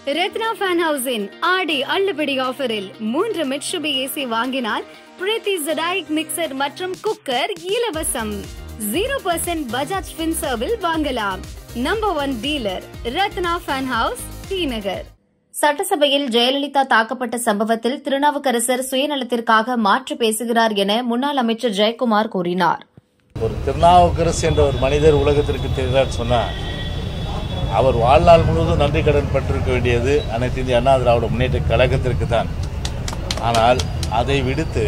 Ratna fan ஹவுஸின் ஆடி அள்ளுபடி ஆஃபரில் மூன்று மிட்சுபி ஏசி வாங்கினால் பிரீத்தி ஜெடாயிக் மிக்சர் மற்றும் குக்கர் இலவசம் ஜீரோ பர்சன்ட் பஜாஜ் ஃபின்சர்வில் வாங்கலாம் number one dealer Ratna fan house T Nagar சட்டசபையில் ஜெயலலிதா தாக்கப்பட்ட சம்பவத்தில் திருநாவுக்கரசர் சுயநலத்திற்காக மாற்று பேசுகிறார் என முன்னாள் அமைச்சர் ஜெயக்குமார் கூறினார் ஒரு திருநாவுக்கரசு என்ற ஒரு மனிதர் உலகத்திற்கு தெரிகிறார் சொன்னால் அவர் வாழ்நாள் முழுவதும் நன்றி கடன் பட்டிருக்க வேண்டியது அனைத்து இந்திய அண்ணா திராவிட முன்னேற்ற கழகத்திற்கு தான் ஆனால் அதை விடுத்து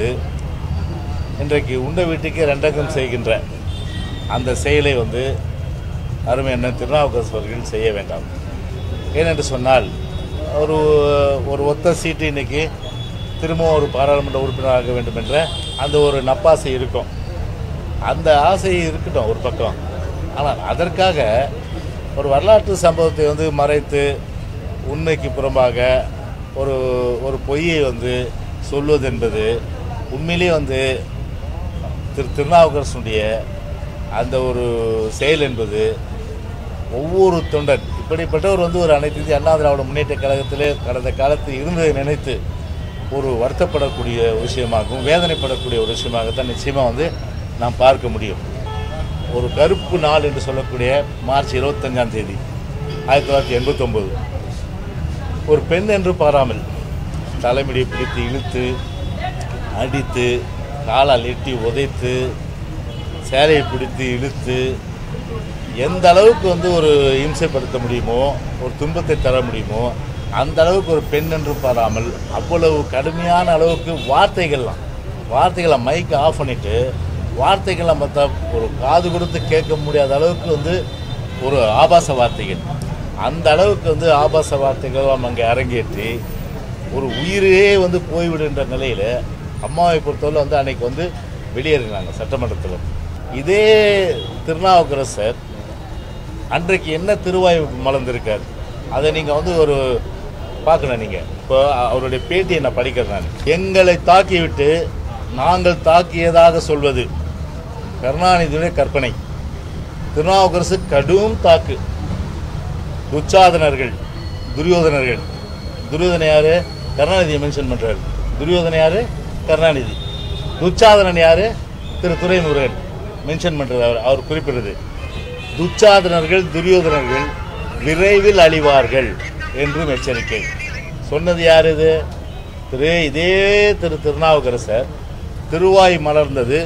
இன்றைக்கு உண்ட வீட்டுக்கு ரெண்டகம் செய்கின்ற அந்த செயலை வந்து அருமை அண்ணன் திருநாவுக்கரசு அவர்கள் செய்ய வேண்டாம் ஏனென்று சொன்னால் ஒரு ஒரு ஒத்த சீட்டு இன்னைக்கு திரும்பவும் ஒரு பாராளுமன்ற உறுப்பினர் ஆக வேண்டும் என்ற அந்த ஒரு நப்பாசை இருக்கும் அந்த ஆசை இருக்கட்டும் ஒரு பக்கம் ஆனால் அதற்காக ஒரு வரலாற்று சம்பவத்தை வந்து மறைத்து உண்மைக்கு புறம்பாக ஒரு ஒரு பொய்யை வந்து சொல்வது என்பது உண்மையிலே வந்து திரு திருநாவுக்கரசனுடைய அந்த ஒரு செயல் என்பது ஒவ்வொரு தொண்டன் இப்படிப்பட்டவர் வந்து ஒரு அனைத்து இந்திய அண்ணா திராவிட முன்னேற்ற கழகத்திலே கடந்த காலத்தில் இருந்ததை நினைத்து ஒரு வருத்தப்படக்கூடிய ஒரு விஷயமாகவும் வேதனைப்படக்கூடிய ஒரு விஷயமாகத்தான் நிச்சயமாக வந்து நாம் பார்க்க முடியும் ஒரு கருப்பு நாள் என்று சொல்லக்கூடிய மார்ச் இருபத்தஞ்சாம் தேதி ஆயிரத்தி தொள்ளாயிரத்தி எண்பத்தொம்போது ஒரு பெண் என்று பாராமல் தலைமுடியை பிடித்து இழுத்து அடித்து காலால் எட்டி உதைத்து சேலையை பிடித்து இழுத்து எந்த அளவுக்கு வந்து ஒரு இம்சைப்படுத்த முடியுமோ ஒரு துன்பத்தை தர முடியுமோ அந்த அளவுக்கு ஒரு பெண் என்று பாராமல் அவ்வளவு கடுமையான அளவுக்கு வார்த்தைகள்லாம் வார்த்தைகளை மைக்கை ஆஃப் பண்ணிவிட்டு வார்த்தைகள்லாம் பார்த்தா ஒரு காது கொடுத்து கேட்க முடியாத அளவுக்கு வந்து ஒரு ஆபாச வார்த்தைகள் அந்த அளவுக்கு வந்து ஆபாச வார்த்தைகள் அங்கே அரங்கேற்றி ஒரு உயிரே வந்து போய்விடுன்ற நிலையில் அம்மாவை பொறுத்தவரை வந்து அன்னைக்கு வந்து வெளியேறினாங்க சட்டமன்றத்தில் இதே திருநாவுக்கரசர் அன்றைக்கு என்ன திருவாய் மலர்ந்திருக்கார் அதை நீங்கள் வந்து ஒரு பார்க்கணும் நீங்கள் இப்போ அவருடைய பேட்டியை நான் படிக்கிறேன் நான் எங்களை தாக்கிவிட்டு நாங்கள் தாக்கியதாக சொல்வது கருணாநிதியுடைய கற்பனை திருநாவுக்கரசு கடும் தாக்கு துச்சாதனர்கள் துரியோதனர்கள் துரியோதனை யாரு கருணாநிதியை மென்ஷன் பண்ணுறாரு துரியோதனை யாரு கருணாநிதி துச்சாதனன் யாரு திரு துரைமுருகன் மென்ஷன் பண்ணுறது அவர் அவர் குறிப்பிடுறது துச்சாதனர்கள் துரியோதனர்கள் விரைவில் அழிவார்கள் என்றும் எச்சரிக்கை சொன்னது யார் இது திரு இதே திரு திருநாவுக்கரசர் திருவாய் மலர்ந்தது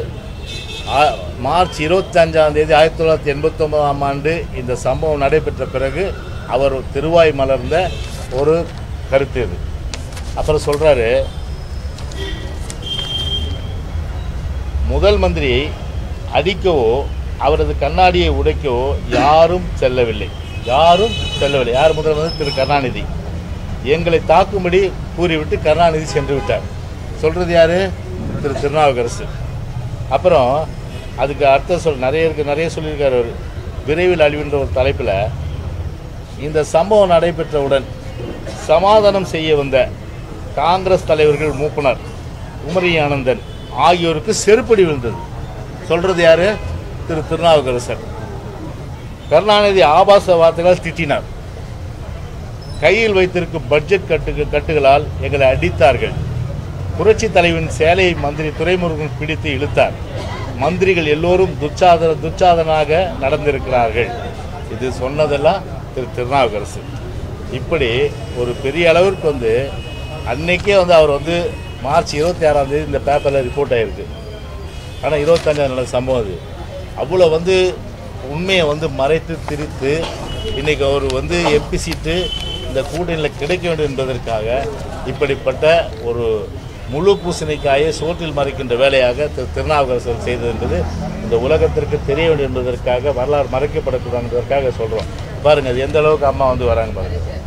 ஆ- மார்ச் இருபத்தஞ்சாம் தேதி ஆயிரத்தி தொள்ளாயிரத்தி எண்பத்தொன்பதாம் ஆண்டு இந்த சம்பவம் நடைபெற்ற பிறகு அவர் திருவாய் மலர்ந்த ஒரு கருத்து இது அப்புறம் சொல்கிறாரு முதல் மந்திரியை அடிக்கவோ அவரது கண்ணாடியை உடைக்கவோ யாரும் செல்லவில்லை யாரும் செல்லவில்லை யார் முதல் மந்திரி திரு கருணாநிதி எங்களை தாக்கும்படி கூறிவிட்டு கருணாநிதி சென்று விட்டார் சொல்கிறது யாரு திரு திருநாவுக்கரசு அப்புறம் அதுக்கு அர்த்தம் சொல் நிறைய இருக்கு நிறைய சொல்லியிருக்காரு அவர் விரைவில் அழிவுன்ற ஒரு தலைப்பில் இந்த சம்பவம் நடைபெற்றவுடன் சமாதானம் செய்ய வந்த காங்கிரஸ் தலைவர்கள் மூப்பனார் உமரி ஆனந்தன் ஆகியோருக்கு செருப்படி விழுந்தது சொல்றது யாரு திரு திருநாவுக்கரசர் கருணாநிதி ஆபாச வார்த்தைகளால் திட்டினார் கையில் வைத்திருக்கும் பட்ஜெட் கட்டு கட்டுகளால் எங்களை அடித்தார்கள் புரட்சி தலைவன் சேலையை மந்திரி துரைமுருகன் பிடித்து இழுத்தார் மந்திரிகள் எல்லோரும் துச்சாதன துச்சாதனாக நடந்திருக்கிறார்கள் இது சொன்னதெல்லாம் திரு திருநாவுக்கரசு இப்படி ஒரு பெரிய அளவிற்கு வந்து அன்னைக்கே வந்து அவர் வந்து மார்ச் இருபத்தி ஆறாம் தேதி இந்த பேப்பரில் ரிப்போர்ட் ஆயிருக்கு ஆனால் இருபத்தஞ்சாம் நடந்த சம்பவம் அது அவ்வளோ வந்து உண்மையை வந்து மறைத்து திரித்து இன்னைக்கு அவர் வந்து எம்பி சீட்டு இந்த கூட்டணியில் கிடைக்க வேண்டும் என்பதற்காக இப்படிப்பட்ட ஒரு முழு பூசணிக்காயை சோற்றில் மறைக்கின்ற வேலையாக திரு திருநாவுக்கரசர் செய்தது என்பது இந்த உலகத்திற்கு தெரிய வேண்டும் என்பதற்காக வரலாறு மறைக்கப்படக்கூடாது என்பதற்காக சொல்கிறோம் பாருங்கள் அது எந்த அளவுக்கு அம்மா வந்து வராங்க பாருங்கள்